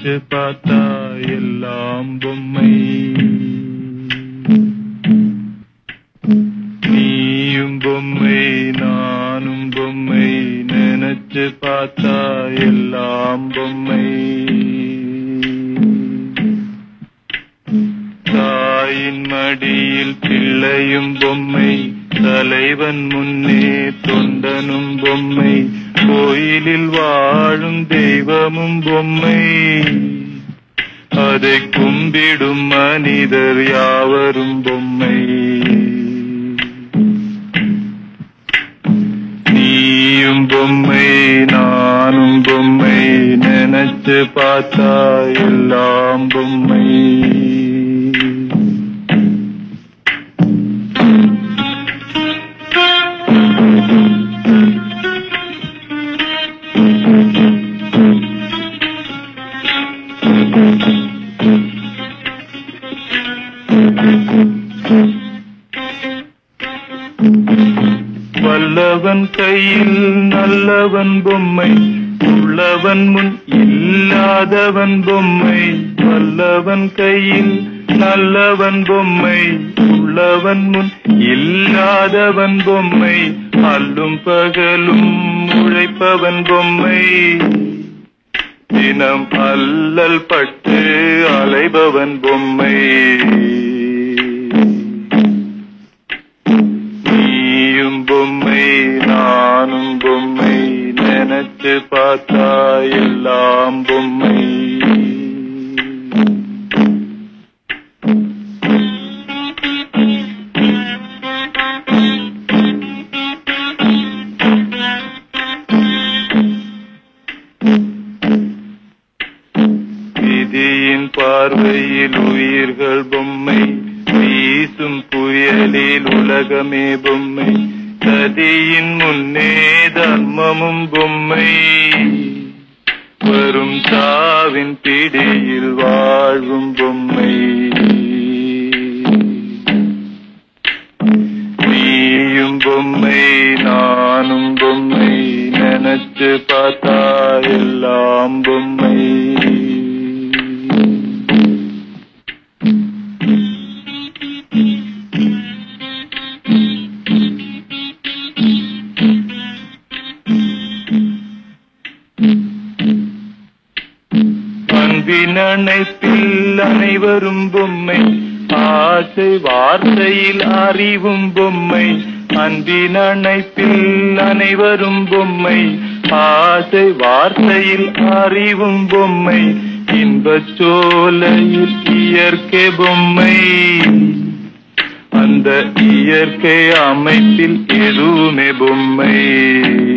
நினைச்சு பார்த்தா எல்லாம் பொம்மை நீயும் பொம்மை நானும் பொம்மை நினைச்சு பார்த்தா எல்லாம் பொம்மை தாயின் மடியில் பிள்ளையும் பொம்மை தலைவன் முன்னே தொண்டனும் பொம்மை கோயிலில் வாழும் தெய்வமும் பொம்மை அதை கும்பிடும் மனிதர் யாவரும் பொம்மை நீயும் பொம்மை நானும் பொம்மை நினைச்சு பார்த்தா எல்லாம் பொம்மை வல்லவன் கையில் நல்லவன் பொம்மை உள்ளவன் முன் இல்லாதவன் பொம்மை வல்லவன் கையில் நல்லவன் பொம்மை உள்ளவன் முன் இல்லாதவன் பொம்மை அல்லும் பகலும் உழைப்பவன் பொம்மை தினம் அல்லல் பட்டு அலைபவன் பொம்மை நீயும் பொம்மை நானும் பொம்மை நினைச்சு பார்த்தா எல்லாம் பொம்மை விதியின் பார்வையில் உயிர்கள் பொம்மை வீசும் புயலில் உலகமே பொம்மை சதியின் முன்னே தர்மமும் பொம்மை வரும் சாவின் பிடியில் வாழ்வும் பொம்மை நீயும் பொம்மை நானும் பொம்மை நினைச்சு பார்த்தா எல்லாம் பொம்மை அன்பின் அணைப்பில் அனைவரும் பொம்மை ஆசை வார்த்தையில் அறிவும் பொம்மை அன்பின் அணைப்பில் அனைவரும் பொம்மை ஆசை வார்த்தையில் அறிவும் பொம்மை இன்பச் சோலையில் இயற்கை பொம்மை அந்த இயற்கை அமைப்பில் எதுவுமே பொம்மை